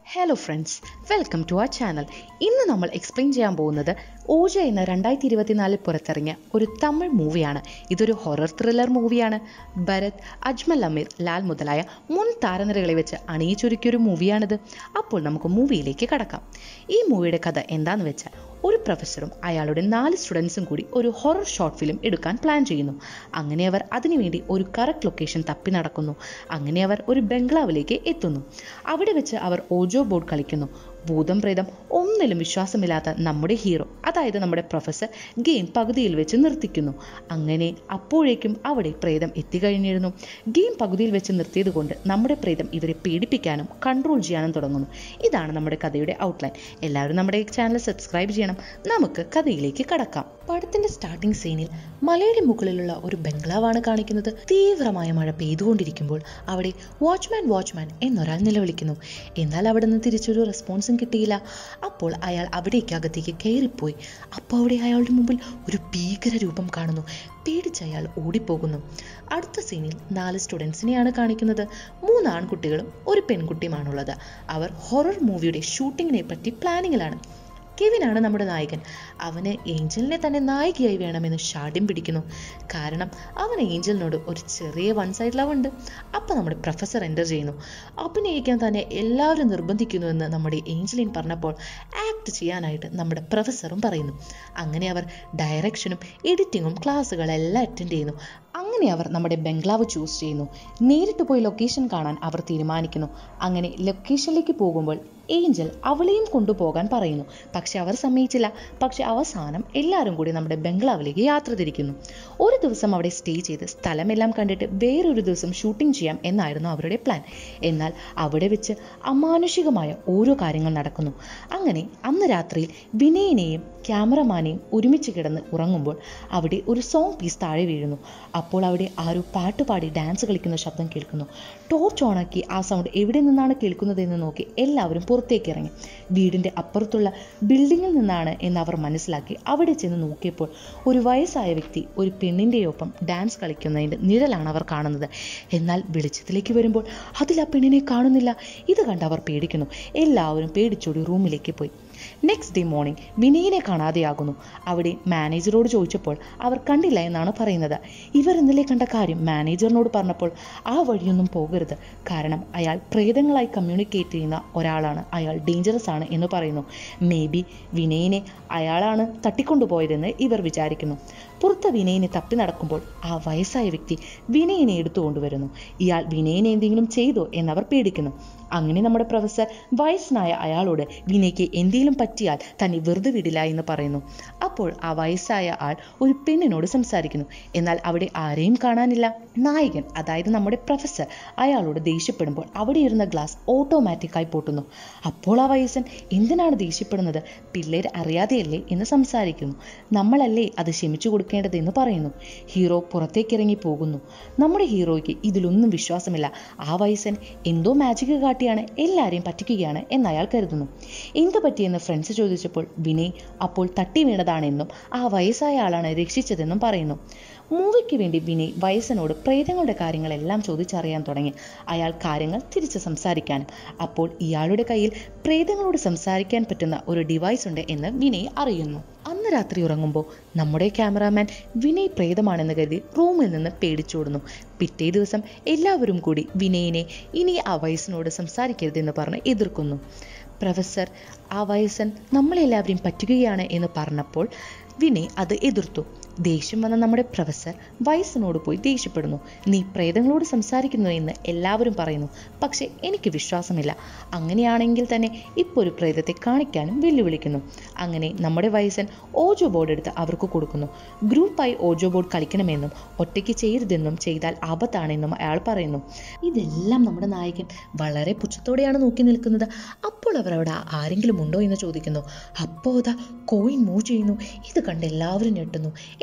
hello friends welcome to our channel ഇന്ന് നമ്മൾ explain ചെയ്യാൻ പോകുന്നത് ഓജ എന്ന രണ്ടായിരത്തി ഇരുപത്തിനാലിൽ പുറത്തിറങ്ങിയ ഒരു തമിഴ് മൂവിയാണ് ഇതൊരു ഹൊറർ ത്രില്ലർ മൂവിയാണ് ഭരത് അജ്മൽ അമീർ ലാൽ മുതലായ മുൻ താരനിരകളെ വെച്ച് അണിയിച്ചൊരുക്കിയൊരു മൂവിയാണിത് അപ്പോൾ നമുക്ക് മൂവിയിലേക്ക് കടക്കാം ഈ മൂവിയുടെ കഥ എന്താണെന്ന് വെച്ചാൽ ഒരു പ്രൊഫസറും അയാളുടെ നാല് സ്റ്റുഡൻസും കൂടി ഒരു ഹൊറർ ഷോർട്ട് ഫിലിം എടുക്കാൻ പ്ലാൻ ചെയ്യുന്നു അങ്ങനെ അവർ അതിനുവേണ്ടി ഒരു കറക്റ്റ് ലൊക്കേഷൻ തപ്പി നടക്കുന്നു അങ്ങനെ അവർ ഒരു ബംഗ്ലാവിലേക്ക് എത്തുന്നു അവിടെ വെച്ച് അവർ ഓജോ ബോർഡ് കളിക്കുന്നു ഭൂതം പ്രേതം ഒന്നിലും വിശ്വാസമില്ലാത്ത നമ്മുടെ ഹീറോ അതായത് നമ്മുടെ പ്രൊഫസർ ഗെയിം പകുതിയിൽ വെച്ച് നിർത്തിക്കുന്നു അങ്ങനെ അപ്പോഴേക്കും അവിടെ പ്രേതം എത്തിക്കഴിഞ്ഞിരുന്നു ഗെയിം പകുതിയിൽ വെച്ച് നിർത്തിയത് കൊണ്ട് നമ്മുടെ പ്രേതം ഇവരെ പേടിപ്പിക്കാനും കൺട്രോൾ ചെയ്യാനും തുടങ്ങുന്നു ഇതാണ് നമ്മുടെ കഥയുടെ ഔട്ട്ലൈൻ എല്ലാവരും നമ്മുടെ ചാനൽ സബ്സ്ക്രൈബ് ചെയ്യണം നമുക്ക് കഥയിലേക്ക് കടക്കാം പടത്തിന്റെ സ്റ്റാർട്ടിംഗ് സീനിൽ മലയുടെ മുകളിലുള്ള ഒരു ബംഗ്ലാവാണ് കാണിക്കുന്നത് തീവ്രമായ മഴ പെയ്തുകൊണ്ടിരിക്കുമ്പോൾ അവിടെ വാച്ച്മാൻ വാച്ച്മാൻ എന്നൊരാൾ നിലവിളിക്കുന്നു എന്നാൽ അവിടെ നിന്ന് തിരിച്ചൊരു റെസ്പോൺസും കിട്ടിയില്ല അപ്പോൾ അയാൾ അവിടേക്ക് അകത്തേക്ക് കയറിപ്പോയി അപ്പോൾ അവിടെ അയാളുടെ മുമ്പിൽ ഒരു ഭീകര രൂപം കാണുന്നു പേടിച്ച് അയാൾ ഓടിപ്പോകുന്നു അടുത്ത സീനിൽ നാല് സ്റ്റുഡൻസിനെയാണ് കാണിക്കുന്നത് മൂന്ന് ആൺകുട്ടികളും ഒരു പെൺകുട്ടിയുമാണുള്ളത് അവർ ഹൊറർ മൂവിയുടെ ഷൂട്ടിങ്ങിനെ പറ്റി പ്ലാനിങ്ങിലാണ് കെവിനാണ് നമ്മുടെ നായകൻ അവന് ഏഞ്ചലിനെ തന്നെ നായികയായി വേണമെന്ന് ഷാഠ്യം പിടിക്കുന്നു കാരണം അവൻ ഏഞ്ചലിനോട് ഒരു ചെറിയ വൺ സൈഡ് ലവ് ഉണ്ട് അപ്പം നമ്മുടെ പ്രൊഫസർ എൻ്റർ ചെയ്യുന്നു അഭിനയിക്കാൻ തന്നെ എല്ലാവരും നിർബന്ധിക്കുന്നു എന്ന് നമ്മുടെ ഏഞ്ചലിൻ പറഞ്ഞപ്പോൾ ആക്ട് ചെയ്യാനായിട്ട് നമ്മുടെ പ്രൊഫസറും പറയുന്നു അങ്ങനെ അവർ ഡയറക്ഷനും എഡിറ്റിങ്ങും ക്ലാസ്സുകളെല്ലാം അറ്റൻഡ് ചെയ്യുന്നു അങ്ങനെ അവർ നമ്മുടെ ബംഗ്ലാവ് ചൂസ് ചെയ്യുന്നു നേരിട്ട് പോയി ലൊക്കേഷൻ കാണാൻ അവർ തീരുമാനിക്കുന്നു അങ്ങനെ ലൊക്കേഷനിലേക്ക് പോകുമ്പോൾ ഏഞ്ചൽ അവളെയും കൊണ്ടുപോകാൻ പറയുന്നു പക്ഷെ അവർ സമ്മതിച്ചില്ല പക്ഷെ അവസാനം എല്ലാവരും കൂടി നമ്മുടെ ബംഗ്ലാവിലേക്ക് യാത്ര തിരിക്കുന്നു ഒരു ദിവസം അവിടെ സ്റ്റേ ചെയ്ത് സ്ഥലമെല്ലാം കണ്ടിട്ട് വേറൊരു ദിവസം ഷൂട്ടിംഗ് ചെയ്യാം എന്നായിരുന്നു അവരുടെ പ്ലാൻ എന്നാൽ അവിടെ വെച്ച് അമാനുഷികമായ ഓരോ കാര്യങ്ങൾ നടക്കുന്നു അങ്ങനെ അന്ന് രാത്രിയിൽ വിനയനെയും ക്യാമറമാനെയും ഒരുമിച്ച് കിടന്ന് ഉറങ്ങുമ്പോൾ അവിടെ ഒരു സോങ് പീസ് താഴെ വീഴുന്നു അപ്പോൾ അവിടെ ആരോ പാട്ട് പാടി ഡാൻസ് കളിക്കുന്ന ശബ്ദം കേൾക്കുന്നു ടോർച്ച് ഓണാക്കി ആ സൗണ്ട് എവിടെ നിന്നാണ് കേൾക്കുന്നതെന്ന് നോക്കി എല്ലാവരും പുറത്തേക്ക് ഇറങ്ങി വീടിൻ്റെ അപ്പുറത്തുള്ള ബിൽഡിങ്ങിൽ നിന്നാണ് എന്ന് അവർ മനസ്സിലാക്കി അവിടെ ചെന്ന് നോക്കിയപ്പോൾ ഒരു വയസ്സായ വ്യക്തി ഒരു പെണ്ണിൻ്റെ ഒപ്പം ഡാൻസ് കളിക്കുന്നതിൻ്റെ നിഴലാണ് അവർ കാണുന്നത് എന്നാൽ വെളിച്ചത്തിലേക്ക് വരുമ്പോൾ അതിൽ ആ പെണ്ണിനെ കാണുന്നില്ല ഇത് കണ്ട് അവർ പേടിക്കുന്നു എല്ലാവരും പേടിച്ചോടി റൂമിലേക്ക് പോയി നെക്സ്റ്റ് ഡേ മോർണിംഗ് വിനയനെ കാണാതെയാകുന്നു അവിടെ മാനേജറോട് ചോദിച്ചപ്പോൾ അവർ കണ്ടില്ല എന്നാണ് പറയുന്നത് ഇവർ ഇന്നലെ കണ്ട കാര്യം മാനേജറിനോട് പറഞ്ഞപ്പോൾ ആ വഴിയൊന്നും പോകരുത് കാരണം അയാൾ പ്രേതങ്ങളായി കമ്മ്യൂണിക്കേറ്റ് ചെയ്യുന്ന ഒരാളാണ് അയാൾ ഡേഞ്ചറസ് ആണ് എന്ന് പറയുന്നു മേ ബി വിനയനെ അയാളാണ് തട്ടിക്കൊണ്ടുപോയതെന്ന് ഇവർ വിചാരിക്കുന്നു പുറത്ത് വിനയനെ തപ്പി നടക്കുമ്പോൾ ആ വയസ്സായ വ്യക്തി വിനയനെ എടുത്തുകൊണ്ടുവരുന്നു ഇയാൾ വിനയനെ എന്തെങ്കിലും ചെയ്തോ എന്നവർ പേടിക്കുന്നു അങ്ങനെ നമ്മുടെ പ്രൊഫസർ വയസ്സനായ അയാളോട് വിനയ്ക്ക് എന്തെങ്കിലും പറ്റിയാൽ തന്നെ വെറുതെ വിടില്ല എന്ന് പറയുന്നു അപ്പോൾ ആ വയസ്സായ ആൾ ഒരു പെണ്ണിനോട് സംസാരിക്കുന്നു എന്നാൽ അവിടെ ആരെയും കാണാനില്ല നായകൻ അതായത് നമ്മുടെ പ്രൊഫസർ അയാളോട് ദേഷ്യപ്പെടുമ്പോൾ അവിടെ ഇരുന്ന ഗ്ലാസ് ഓട്ടോമാറ്റിക്കായി പൊട്ടുന്നു അപ്പോൾ ആ വയസ്സൻ എന്തിനാണ് ദേഷ്യപ്പെടുന്നത് പിള്ളേർ അറിയാതെയല്ലേ എന്ന് സംസാരിക്കുന്നു നമ്മളല്ലേ അത് ക്ഷമിച്ചു കൊടുക്കേണ്ടതെന്ന് പറയുന്നു ഹീറോ പുറത്തേക്കിറങ്ങി പോകുന്നു നമ്മുടെ ഹീറോയ്ക്ക് ഇതിലൊന്നും വിശ്വാസമില്ല ആ വയസ്സൻ എന്തോ മാജിക് കാട്ടിയാണ് എല്ലാവരെയും പറ്റിക്കുകയാണ് എന്ന് അയാൾ കരുതുന്നു എന്ത് പറ്റിയെന്ന് ഫ്രണ്ട്സ് ചോദിച്ചപ്പോൾ വിനയ് അപ്പോൾ തട്ടി വീണതാണെന്നും ആ വയസ്സായ ആളാണ് രക്ഷിച്ചതെന്നും പറയുന്നു മൂവിക്ക് വേണ്ടി വിനയ് വയസ്സനോട് പ്രേതങ്ങളുടെ കാര്യങ്ങളെല്ലാം ചോദിച്ചറിയാൻ തുടങ്ങി അയാൾ കാര്യങ്ങൾ തിരിച്ച് സംസാരിക്കാനും അപ്പോൾ ഇയാളുടെ കയ്യിൽ പ്രേതങ്ങളോട് സംസാരിക്കാൻ പറ്റുന്ന ഒരു ഡിവൈസ് ഉണ്ട് എന്ന് വിനയ് അറിയുന്നു അന്ന് രാത്രി ഉറങ്ങുമ്പോൾ നമ്മുടെ ക്യാമറാമാൻ വിനയ് പ്രേതമാണെന്ന് കരുതി റൂമിൽ നിന്ന് പേടിച്ചോടുന്നു പിറ്റേ ദിവസം എല്ലാവരും കൂടി വിനയിനെ ഇനി ആ വയസ്സിനോട് സംസാരിക്കരുതെന്ന് പറഞ്ഞ് എതിർക്കുന്നു പ്രൊഫസർ ആ വയസ്സൻ നമ്മളെല്ലാവരെയും പറ്റുകയാണ് എന്ന് പറഞ്ഞപ്പോൾ വിനയ് അത് എതിർത്തു ദേഷ്യം വന്ന നമ്മുടെ പ്രൊഫസർ വയസ്സിനോട് പോയി ദേഷ്യപ്പെടുന്നു നീ പ്രേതങ്ങളോട് സംസാരിക്കുന്നു എന്ന് എല്ലാവരും പറയുന്നു പക്ഷെ എനിക്ക് വിശ്വാസമില്ല അങ്ങനെയാണെങ്കിൽ തന്നെ ഇപ്പോൾ ഒരു പ്രേതത്തെ കാണിക്കാനും വെല്ലുവിളിക്കുന്നു അങ്ങനെ നമ്മുടെ വയസ്സൻ ഓജോ ബോർഡ് എടുത്ത് അവർക്ക് കൊടുക്കുന്നു ഗ്രൂപ്പായി ഓജോ ബോർഡ് കളിക്കണമെന്നും ഒറ്റയ്ക്ക് ചെയ്യരുതെന്നും ചെയ്താൽ ആപത്താണെന്നും അയാൾ പറയുന്നു ഇതെല്ലാം നമ്മുടെ നായകൻ വളരെ പുച്ഛത്തോടെയാണ് നോക്കി നിൽക്കുന്നത് അപ്പോൾ അവർ അവിടെ ആരെങ്കിലും ഉണ്ടോ എന്ന് ചോദിക്കുന്നു അപ്പോൾ അതാ കോയിൻ മൂവ് ചെയ്യുന്നു ഇത് കണ്ട് എല്ലാവരും ഞെട്ടുന്നു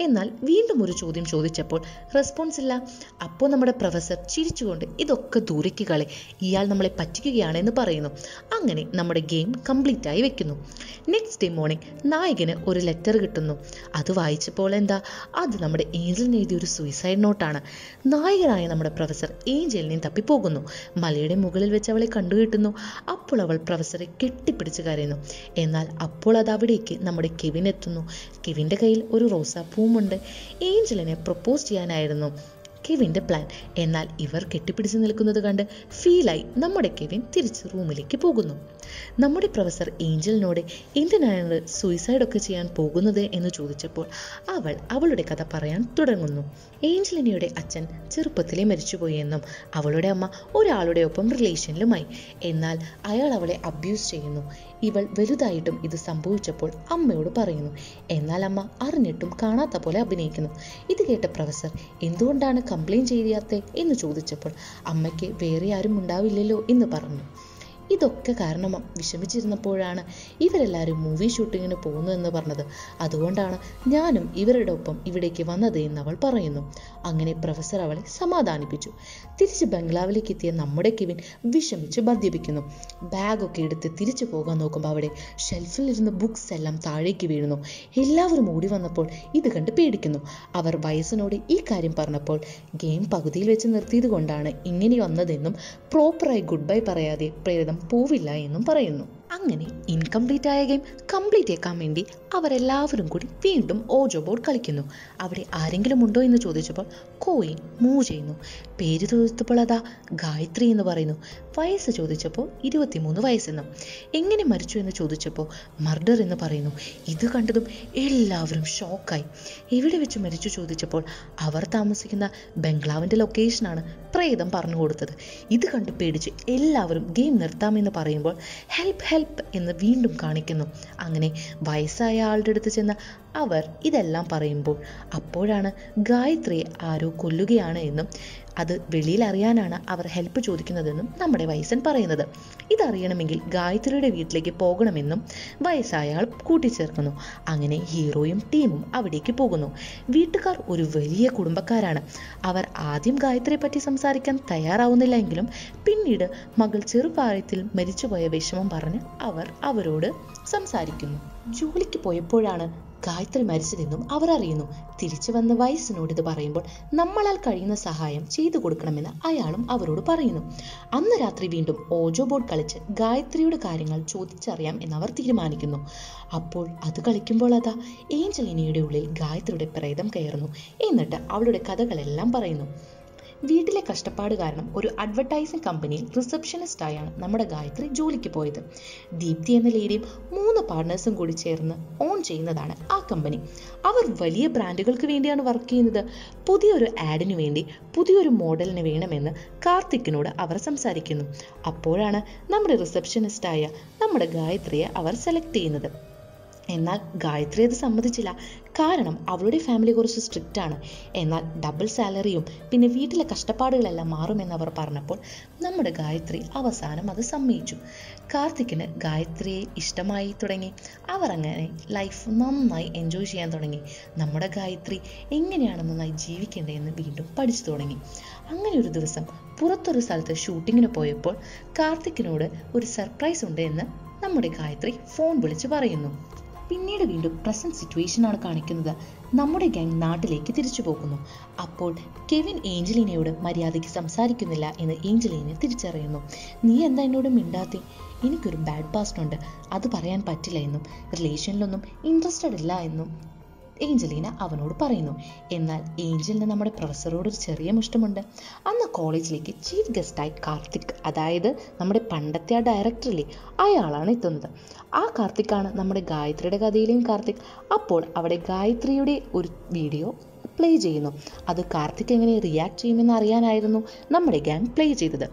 എന്നാൽ വീണ്ടും ഒരു ചോദ്യം ചോദിച്ചപ്പോൾ റെസ്പോൺസ് ഇല്ല അപ്പോൾ നമ്മുടെ പ്രൊഫസർ ചിരിച്ചുകൊണ്ട് ഇതൊക്കെ ദൂരയ്ക്ക് കളി ഇയാൾ നമ്മളെ പറ്റിക്കുകയാണ് എന്ന് പറയുന്നു അങ്ങനെ നമ്മുടെ ഗെയിം കംപ്ലീറ്റ് ആയി വെക്കുന്നു നെക്സ്റ്റ് ഡേ മോർണിംഗ് നായകന് ഒരു ലെറ്റർ കിട്ടുന്നു അത് വായിച്ചപ്പോൾ എന്താ അത് നമ്മുടെ ഏഞ്ചലിന് എഴുതിയ ഒരു സൂയിസൈഡ് നോട്ടാണ് നായകനായ നമ്മുടെ പ്രൊഫസർ ഏഞ്ചലിനെയും തപ്പി പോകുന്നു മലയുടെ മുകളിൽ വെച്ച് അവളെ കണ്ടുകിട്ടുന്നു അപ്പോൾ അവൾ പ്രൊഫസറെ കെട്ടിപ്പിടിച്ച് കരയുന്നു എന്നാൽ അപ്പോൾ അത് അവിടേക്ക് നമ്മുടെ കെവിൻ എത്തുന്നു കെവിൻ്റെ കയ്യിൽ ഒരു റോസാപ്പൂവുമുണ്ട് ഏഞ്ചലിനെ പ്രപ്പോസ് ചെയ്യാനായിരുന്നു കെവിൻ്റെ പ്ലാൻ എന്നാൽ ഇവർ കെട്ടിപ്പിടിച്ച് നിൽക്കുന്നത് കണ്ട് ഫീലായി നമ്മുടെ കെവിൻ തിരിച്ച് റൂമിലേക്ക് പോകുന്നു നമ്മുടെ പ്രൊഫസർ ഏഞ്ചലിനോട് എന്തിനാണ് സൂയിസൈഡ് ഒക്കെ ചെയ്യാൻ പോകുന്നത് എന്ന് ചോദിച്ചപ്പോൾ അവൾ അവളുടെ കഥ പറയാൻ തുടങ്ങുന്നു ഏഞ്ചലിനയുടെ അച്ഛൻ ചെറുപ്പത്തിലെ മരിച്ചുപോയി എന്നും അവളുടെ അമ്മ ഒരാളുടെ ഒപ്പം റിലേഷനിലുമായി എന്നാൽ അയാൾ അവളെ അബ്യൂസ് ചെയ്യുന്നു ഇവൾ വലുതായിട്ടും ഇത് സംഭവിച്ചപ്പോൾ അമ്മയോട് പറയുന്നു എന്നാൽ അമ്മ അറിഞ്ഞിട്ടും കാണാത്ത പോലെ അഭിനയിക്കുന്നു ഇത് കേട്ട പ്രൊഫസർ എന്തുകൊണ്ടാണ് കംപ്ലൈൻറ്റ് ചെയ്യാത്തത് എന്ന് ചോദിച്ചപ്പോൾ അമ്മയ്ക്ക് വേറെ ആരും ഉണ്ടാവില്ലല്ലോ എന്ന് പറഞ്ഞു ഇതൊക്കെ കാരണം വിഷമിച്ചിരുന്നപ്പോഴാണ് ഇവരെല്ലാവരും മൂവി ഷൂട്ടിങ്ങിന് പോകുന്നു എന്ന് പറഞ്ഞത് അതുകൊണ്ടാണ് ഞാനും ഇവരുടെ ഒപ്പം ഇവിടേക്ക് വന്നത് എന്ന് അവൾ പറയുന്നു അങ്ങനെ പ്രൊഫസർ അവളെ സമാധാനിപ്പിച്ചു തിരിച്ച് ബംഗ്ലാവിലേക്ക് എത്തിയ നമ്മുടെ കെവിൻ വിഷമിച്ച് മദ്യപിക്കുന്നു ബാഗൊക്കെ എടുത്ത് തിരിച്ചു പോകാൻ നോക്കുമ്പോൾ അവിടെ ഷെൽഫിലിരുന്ന ബുക്സ് എല്ലാം താഴേക്ക് വീഴുന്നു എല്ലാവരും ഓടി വന്നപ്പോൾ ഇത് കണ്ട് പേടിക്കുന്നു അവർ വയസ്സിനോട് ഈ കാര്യം പറഞ്ഞപ്പോൾ ഗെയിം പകുതിയിൽ വെച്ച് നിർത്തിയത് കൊണ്ടാണ് ഇങ്ങനെ വന്നതെന്നും പ്രോപ്പറായി ഗുഡ് ബൈ പറയാതെ പ്രേതം പോവില്ല എന്നും പറയുന്നു അങ്ങനെ ഇൻകംപ്ലീറ്റ് ആയ ഗെയിം കംപ്ലീറ്റ് ആക്കാൻ വേണ്ടി അവരെല്ലാവരും കൂടി വീണ്ടും ഓജോ ബോർഡ് കളിക്കുന്നു അവിടെ ആരെങ്കിലും ഉണ്ടോ എന്ന് ചോദിച്ചപ്പോൾ കോയിൻ മൂവ് ചെയ്യുന്നു പേര് ചോദിച്ചപ്പോൾ അതാ ഗായത്രി എന്ന് പറയുന്നു വയസ്സ് ചോദിച്ചപ്പോൾ ഇരുപത്തിമൂന്ന് വയസ്സെന്നും എങ്ങനെ മരിച്ചു എന്ന് ചോദിച്ചപ്പോൾ മർഡർ എന്ന് പറയുന്നു ഇത് കണ്ടതും എല്ലാവരും ഷോക്കായി എവിടെ വെച്ച് മരിച്ചു ചോദിച്ചപ്പോൾ അവർ താമസിക്കുന്ന ബംഗ്ലാവിൻ്റെ ലൊക്കേഷനാണ് പ്രേതം പറഞ്ഞു കൊടുത്തത് ഇത് കണ്ട് പേടിച്ച് എല്ലാവരും ഗെയിം നിർത്താമെന്ന് പറയുമ്പോൾ ഹെൽപ്പ് ഹെൽപ്പ് എന്ന് വീണ്ടും കാണിക്കുന്നു അങ്ങനെ വയസ്സായ ആളുടെ അടുത്ത് ചെന്ന് അവർ ഇതെല്ലാം പറയുമ്പോൾ അപ്പോഴാണ് ഗായത്രിയെ ആരോ കൊല്ലുകയാണ് എന്നും അത് വെളിയിൽ അറിയാനാണ് അവർ ഹെൽപ്പ് ചോദിക്കുന്നതെന്നും നമ്മുടെ വയസ്സൻ പറയുന്നത് ഇതറിയണമെങ്കിൽ ഗായത്രിയുടെ വീട്ടിലേക്ക് പോകണമെന്നും വയസ്സായ ആൾ കൂട്ടിച്ചേർക്കുന്നു അങ്ങനെ ഹീറോയും ടീമും അവിടേക്ക് പോകുന്നു വീട്ടുകാർ ഒരു വലിയ കുടുംബക്കാരാണ് അവർ ആദ്യം ഗായത്രിയെ പറ്റി സംസാരിക്കാൻ തയ്യാറാവുന്നില്ല എങ്കിലും പിന്നീട് മകൾ ചെറുപ്രായത്തിൽ മരിച്ചുപോയ വിഷമം പറഞ്ഞ് അവർ അവരോട് സംസാരിക്കുന്നു ജോലിക്ക് പോയപ്പോഴാണ് ഗായത്രി മരിച്ചതെന്നും അവർ അറിയുന്നു തിരിച്ചു വന്ന വയസ്സിനോട് ഇത് പറയുമ്പോൾ നമ്മളാൽ കഴിയുന്ന സഹായം ചെയ്തു കൊടുക്കണമെന്ന് അയാളും അവരോട് പറയുന്നു അന്ന് രാത്രി വീണ്ടും ഓജോ ബോർഡ് കളിച്ച് ഗായത്രിയുടെ കാര്യങ്ങൾ ചോദിച്ചറിയാം എന്ന് അവർ തീരുമാനിക്കുന്നു അപ്പോൾ അത് കളിക്കുമ്പോൾ അതാ ഏഞ്ചലിനയുടെ ഉള്ളിൽ ഗായത്രിയുടെ പ്രേതം കയറുന്നു എന്നിട്ട് അവളുടെ കഥകളെല്ലാം പറയുന്നു വീട്ടിലെ കഷ്ടപ്പാട് കാരണം ഒരു അഡ്വർടൈസിംഗ് കമ്പനിയിൽ റിസപ്ഷനിസ്റ്റ് ആയാണ് നമ്മുടെ ഗായത്രി ജോലിക്ക് പോയത് ദീപ്തി എന്ന ലേഡിയും മൂന്ന് പാർട്ട്നേഴ്സും കൂടി ചേർന്ന് ഓൺ ചെയ്യുന്നതാണ് ആ കമ്പനി അവർ വലിയ ബ്രാൻഡുകൾക്ക് വേണ്ടിയാണ് വർക്ക് ചെയ്യുന്നത് പുതിയൊരു ആഡിന് വേണ്ടി പുതിയൊരു മോഡലിന് വേണമെന്ന് കാർത്തിക്കിനോട് അവർ സംസാരിക്കുന്നു അപ്പോഴാണ് നമ്മുടെ റിസപ്ഷനിസ്റ്റായ നമ്മുടെ ഗായത്രിയെ അവർ സെലക്ട് ചെയ്യുന്നത് എന്നാൽ ഗായത്രി അത് സമ്മതിച്ചില്ല കാരണം അവളുടെ ഫാമിലി കുറച്ച് സ്ട്രിക്റ്റ് ആണ് എന്നാൽ ഡബിൾ സാലറിയും പിന്നെ വീട്ടിലെ കഷ്ടപ്പാടുകളെല്ലാം മാറുമെന്ന് അവർ പറഞ്ഞപ്പോൾ നമ്മുടെ ഗായത്രി അവസാനം അത് സമ്മതിച്ചു കാർത്തിക്കിന് ഗായത്രിയെ ഇഷ്ടമായി തുടങ്ങി അവർ അങ്ങനെ ലൈഫ് നന്നായി എൻജോയ് ചെയ്യാൻ തുടങ്ങി നമ്മുടെ ഗായത്രി എങ്ങനെയാണ് നന്നായി ജീവിക്കേണ്ടതെന്ന് വീണ്ടും പഠിച്ചു തുടങ്ങി അങ്ങനെ ഒരു ദിവസം പുറത്തൊരു സ്ഥലത്ത് ഷൂട്ടിങ്ങിന് പോയപ്പോൾ കാർത്തിക്കിനോട് ഒരു സർപ്രൈസ് ഉണ്ട് എന്ന് നമ്മുടെ ഗായത്രി ഫോൺ വിളിച്ച് പറയുന്നു പിന്നീട് വീണ്ടും പ്രസന്റ് സിറ്റുവേഷൻ ആണ് കാണിക്കുന്നത് നമ്മുടെ ഗാങ് നാട്ടിലേക്ക് തിരിച്ചു പോകുന്നു അപ്പോൾ കെവിൻ ഏഞ്ചലിനയോട് മര്യാദയ്ക്ക് സംസാരിക്കുന്നില്ല എന്ന് ഏഞ്ചലിനെ തിരിച്ചറിയുന്നു നീ എന്താ എന്നോട് മിണ്ടാത്തെ എനിക്കൊരു ബാഡ് പാസ്റ്റ് ഉണ്ട് അത് പറയാൻ പറ്റില്ല എന്നും റിലേഷനിലൊന്നും ഇൻട്രസ്റ്റഡ് ഇല്ല എന്നും ഏഞ്ചലീന അവനോട് പറയുന്നു എന്നാൽ ഏഞ്ചലിന് നമ്മുടെ പ്രൊഫസറോട് ഒരു ചെറിയ മുഷ്ടമുണ്ട് അന്ന് കോളേജിലേക്ക് ചീഫ് ഗസ്റ്റായി കാർത്തിക് അതായത് നമ്മുടെ പണ്ടത്തെ ആ ഡയറക്ടറിലെ അയാളാണ് എത്തുന്നത് ആ കാർത്തിക്കാണ് നമ്മുടെ ഗായത്രിയുടെ കഥയിലെയും കാർത്തിക് അപ്പോൾ അവിടെ ഗായത്രിയുടെ ഒരു വീഡിയോ പ്ലേ ചെയ്യുന്നു അത് കാർത്തിക് എങ്ങനെ റിയാക്ട് ചെയ്യുമെന്ന് അറിയാനായിരുന്നു നമ്മുടെ ഗ്യാങ് പ്ലേ ചെയ്തത്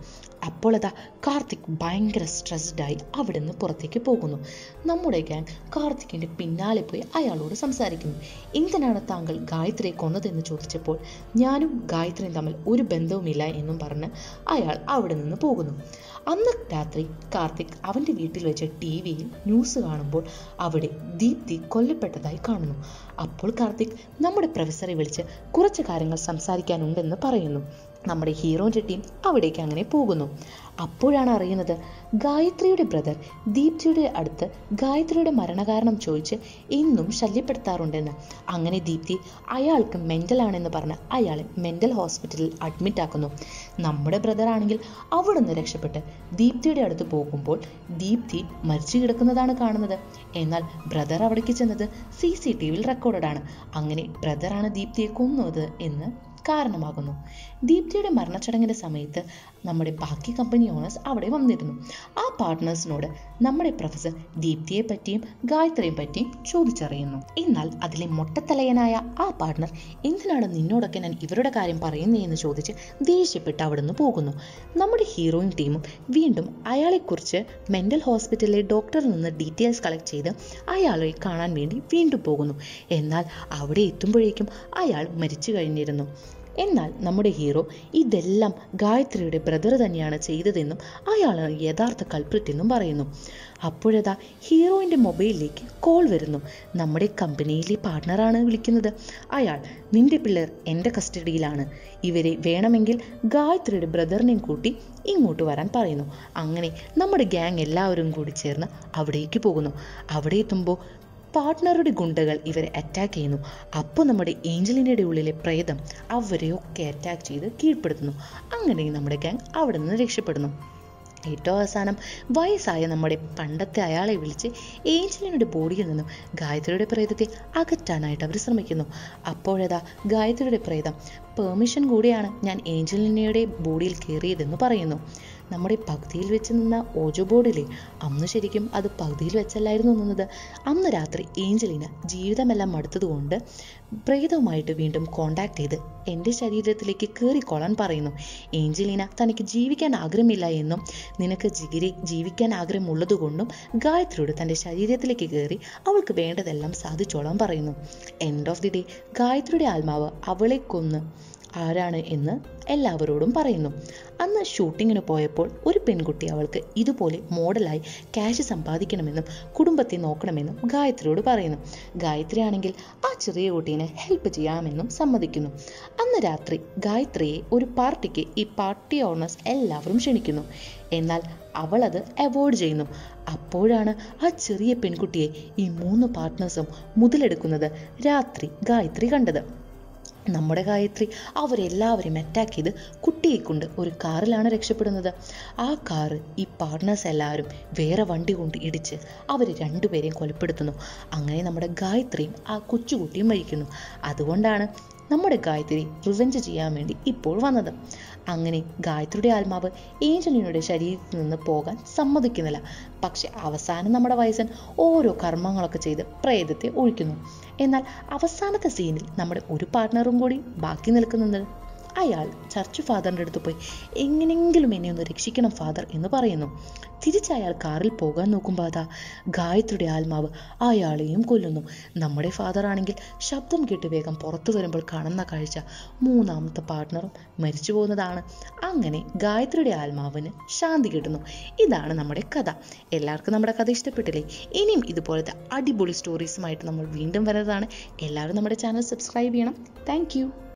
അപ്പോൾ അതാ കാർത്തിക് ഭയങ്കര സ്ട്രെസ്ഡായി അവിടെ നിന്ന് പുറത്തേക്ക് പോകുന്നു നമ്മുടെ ഗ്യാങ് കാർത്തിക്കിന്റെ പിന്നാലെ പോയി അയാളോട് സംസാരിക്കുന്നു എന്തിനാണ് താങ്കൾ ഗായത്രിയെ കൊന്നതെന്ന് ചോദിച്ചപ്പോൾ ഞാനും ഗായത്രിയും തമ്മിൽ ഒരു ബന്ധവുമില്ല എന്നും പറഞ്ഞ് അയാൾ അവിടെ നിന്ന് പോകുന്നു അന്ന് രാത്രി കാർത്തിക് അവന്റെ വീട്ടിൽ വെച്ച് ടി വിയിൽ ന്യൂസ് കാണുമ്പോൾ അവിടെ ദീപ്തി കൊല്ലപ്പെട്ടതായി കാണുന്നു അപ്പോൾ കാർത്തിക് നമ്മുടെ പ്രൊഫസറെ വിളിച്ച് കുറച്ച് കാര്യങ്ങൾ സംസാരിക്കാനുണ്ടെന്ന് പറയുന്നു നമ്മുടെ ഹീറോന്റെ ടീം അവിടേക്ക് അങ്ങനെ പോകുന്നു അപ്പോഴാണ് അറിയുന്നത് ഗായത്രിയുടെ ബ്രദർ ദീപ്തിയുടെ അടുത്ത് ഗായത്രിയുടെ മരണകാരണം ചോദിച്ച് എന്നും ശല്യപ്പെടുത്താറുണ്ടെന്ന് അങ്ങനെ ദീപ്തി അയാൾക്ക് മെന്റൽ ആണെന്ന് പറഞ്ഞ് അയാളെ മെന്റൽ ഹോസ്പിറ്റലിൽ അഡ്മിറ്റ് ആക്കുന്നു നമ്മുടെ ബ്രദർ ആണെങ്കിൽ അവിടെ നിന്ന് രക്ഷപ്പെട്ട് ദീപ്തിയുടെ അടുത്ത് പോകുമ്പോൾ ദീപ്തി മരിച്ചു കിടക്കുന്നതാണ് കാണുന്നത് എന്നാൽ ബ്രദർ അവിടേക്ക് ചെന്നത് സി സി ടി വിയിൽ റെക്കോർഡാണ് അങ്ങനെ ബ്രദറാണ് ദീപ്തിയെ കൊന്നത് എന്ന് കാരണമാകുന്നു ദീപ്തിയുടെ മരണച്ചടങ്ങിന്റെ സമയത്ത് നമ്മുടെ ബാക്കി കമ്പനി ഓണേഴ്സ് അവിടെ വന്നിരുന്നു ആ പാർട്ട്നേഴ്സിനോട് നമ്മുടെ പ്രൊഫസർ ദീപ്തിയെ പറ്റിയും ഗായത്രിയെ പറ്റിയും ചോദിച്ചറിയുന്നു എന്നാൽ അതിലെ മൊട്ടത്തലയനായ ആ പാർട്ട്ണർ എന്തിനാണ് നിന്നോടൊക്കെ ഞാൻ ഇവരുടെ കാര്യം പറയുന്നതെന്ന് ചോദിച്ച് ദേഷ്യപ്പെട്ട് അവിടുന്ന് പോകുന്നു നമ്മുടെ ഹീറോയിൻ ടീമും വീണ്ടും അയാളെക്കുറിച്ച് മെന്റൽ ഹോസ്പിറ്റലിലെ ഡോക്ടറിൽ നിന്ന് ഡീറ്റെയിൽസ് കളക്ട് ചെയ്ത് അയാളെ കാണാൻ വേണ്ടി വീണ്ടും പോകുന്നു എന്നാൽ അവിടെ എത്തുമ്പോഴേക്കും അയാൾ മരിച്ചു കഴിഞ്ഞിരുന്നു എന്നാൽ നമ്മുടെ ഹീറോ ഇതെല്ലാം ഗായത്രിയുടെ ബ്രദർ തന്നെയാണ് ചെയ്തതെന്നും അയാളാണ് യഥാർത്ഥ കൾപ്രിറ്റ് എന്നും പറയുന്നു അപ്പോഴതാ ഹീറോയിൻ്റെ മൊബൈലിലേക്ക് കോൾ വരുന്നു നമ്മുടെ കമ്പനിയിലെ പാർട്ട്ണറാണ് വിളിക്കുന്നത് അയാൾ നിന്റെ പിള്ളേർ എൻ്റെ കസ്റ്റഡിയിലാണ് ഇവരെ വേണമെങ്കിൽ ഗായത്രിയുടെ ബ്രദറിനെയും കൂട്ടി ഇങ്ങോട്ട് വരാൻ പറയുന്നു അങ്ങനെ നമ്മുടെ ഗ്യാങ് എല്ലാവരും കൂടി ചേർന്ന് അവിടേക്ക് പോകുന്നു അവിടെ എത്തുമ്പോൾ പാർട്ട്ണറുടെ ഗുണ്ടകൾ ഇവരെ അറ്റാക്ക് ചെയ്യുന്നു അപ്പോൾ നമ്മുടെ ഏഞ്ചലിനയുടെ ഉള്ളിലെ പ്രേതം അവരെയൊക്കെ അറ്റാക്ക് ചെയ്ത് കീഴ്പ്പെടുത്തുന്നു അങ്ങനെ നമ്മുടെ ഗ്യാങ് അവിടെ നിന്ന് രക്ഷപ്പെടുന്നു ഏറ്റവും അവസാനം വയസ്സായ നമ്മുടെ പണ്ടത്തെ അയാളെ വിളിച്ച് ഏഞ്ചലിനയുടെ ബോഡിയിൽ നിന്നും ഗായത്രിയുടെ പ്രേതത്തെ അകറ്റാനായിട്ട് അവർ ശ്രമിക്കുന്നു അപ്പോഴതാ ഗായത്രിയുടെ പ്രേതം പെർമിഷൻ കൂടിയാണ് ഞാൻ ഏഞ്ചലിനയുടെ ബോഡിയിൽ കയറിയതെന്ന് പറയുന്നു നമ്മുടെ പകുതിയിൽ വെച്ച് നിന്ന ഓജോ ബോർഡിലെ അന്ന് ശരിക്കും അത് പകുതിയിൽ വെച്ചല്ലായിരുന്നു നിന്നത് അന്ന് രാത്രി ഏഞ്ചലിന ജീവിതമെല്ലാം മടുത്തതുകൊണ്ട് പ്രേതവുമായിട്ട് വീണ്ടും കോണ്ടാക്ട് ചെയ്ത് എൻ്റെ ശരീരത്തിലേക്ക് കയറിക്കൊള്ളാൻ പറയുന്നു ഏഞ്ചലിന തനിക്ക് ജീവിക്കാൻ ആഗ്രഹമില്ല എന്നും നിനക്ക് ജീവി ജീവിക്കാൻ ആഗ്രഹമുള്ളതുകൊണ്ടും ഗായത്രിയോട് തൻ്റെ ശരീരത്തിലേക്ക് കയറി അവൾക്ക് വേണ്ടതെല്ലാം സാധിച്ചോളാൻ പറയുന്നു എൻഡ് ഓഫ് ദി ഡേ ഗായത്രിയുടെ ആത്മാവ് അവളെ കൊന്ന് ആരാണ് എന്ന് എല്ലാവരോടും പറയുന്നു അന്ന് ഷൂട്ടിങ്ങിന് പോയപ്പോൾ ഒരു പെൺകുട്ടി അവൾക്ക് ഇതുപോലെ മോഡലായി ക്യാഷ് സമ്പാദിക്കണമെന്നും കുടുംബത്തെ നോക്കണമെന്നും ഗായത്രിയോട് പറയുന്നു ഗായത്രി ആണെങ്കിൽ ആ ചെറിയ കുട്ടീനെ ഹെൽപ്പ് ചെയ്യാമെന്നും സമ്മതിക്കുന്നു അന്ന് രാത്രി ഗായത്രിയെ ഒരു പാർട്ടിക്ക് ഈ പാർട്ടി ഓണേഴ്സ് എല്ലാവരും ക്ഷണിക്കുന്നു എന്നാൽ അവൾ അത് അവോയ്ഡ് ചെയ്യുന്നു അപ്പോഴാണ് ആ ചെറിയ പെൺകുട്ടിയെ ഈ മൂന്ന് പാർട്ട്നേഴ്സും മുതലെടുക്കുന്നത് രാത്രി ഗായത്രി കണ്ടത് നമ്മുടെ ഗായത്രി അവരെല്ലാവരെയും അറ്റാക്ക് ചെയ്ത് കുട്ടിയെ കൊണ്ട് ഒരു കാറിലാണ് രക്ഷപ്പെടുന്നത് ആ കാറ് ഈ പാർട്ട്നേഴ്സ് എല്ലാവരും വേറെ വണ്ടി കൊണ്ട് ഇടിച്ച് അവർ രണ്ടുപേരെയും കൊലപ്പെടുത്തുന്നു അങ്ങനെ നമ്മുടെ ഗായത്രിയും ആ കൊച്ചുകുട്ടിയും മരിക്കുന്നു അതുകൊണ്ടാണ് നമ്മുടെ ഗായത്രി റിവെഞ്ച് ചെയ്യാൻ വേണ്ടി ഇപ്പോൾ വന്നത് അങ്ങനെ ഗായത്രിയുടെ ആത്മാവ് ഏഞ്ചലിനയുടെ ശരീരത്തിൽ നിന്ന് പോകാൻ സമ്മതിക്കുന്നില്ല പക്ഷെ അവസാനം നമ്മുടെ വയസ്സൻ ഓരോ കർമ്മങ്ങളൊക്കെ ചെയ്ത് പ്രേതത്തെ ഒഴിക്കുന്നു എന്നാൽ അവസാനത്തെ സീനിൽ നമ്മുടെ ഒരു പാർട്ട്ണറും കൂടി ബാക്കി നിൽക്കുന്നുണ്ട് അയാൾ ചർച്ച് ഫാദറിൻ്റെ അടുത്ത് പോയി എങ്ങനെങ്കിലും എന്നെ ഒന്ന് രക്ഷിക്കണം ഫാദർ എന്ന് പറയുന്നു തിരിച്ച് അയാൾ കാറിൽ പോകാൻ നോക്കുമ്പോൾ അതാ ഗായത്രിയുടെ ആത്മാവ് അയാളെയും കൊല്ലുന്നു നമ്മുടെ ഫാദർ ആണെങ്കിൽ ശബ്ദം കേട്ട് വേഗം പുറത്തു വരുമ്പോൾ കാണുന്ന കാഴ്ച മൂന്നാമത്തെ പാർട്ട്ണറും മരിച്ചു പോകുന്നതാണ് അങ്ങനെ ഗായത്രിയുടെ ആത്മാവിന് ശാന്തി കിട്ടുന്നു ഇതാണ് നമ്മുടെ കഥ എല്ലാവർക്കും നമ്മുടെ കഥ ഇഷ്ടപ്പെട്ടില്ലേ ഇനിയും ഇതുപോലത്തെ അടിപൊളി സ്റ്റോറീസുമായിട്ട് നമ്മൾ വീണ്ടും വരുന്നതാണ് എല്ലാവരും നമ്മുടെ ചാനൽ സബ്സ്ക്രൈബ് ചെയ്യണം താങ്ക്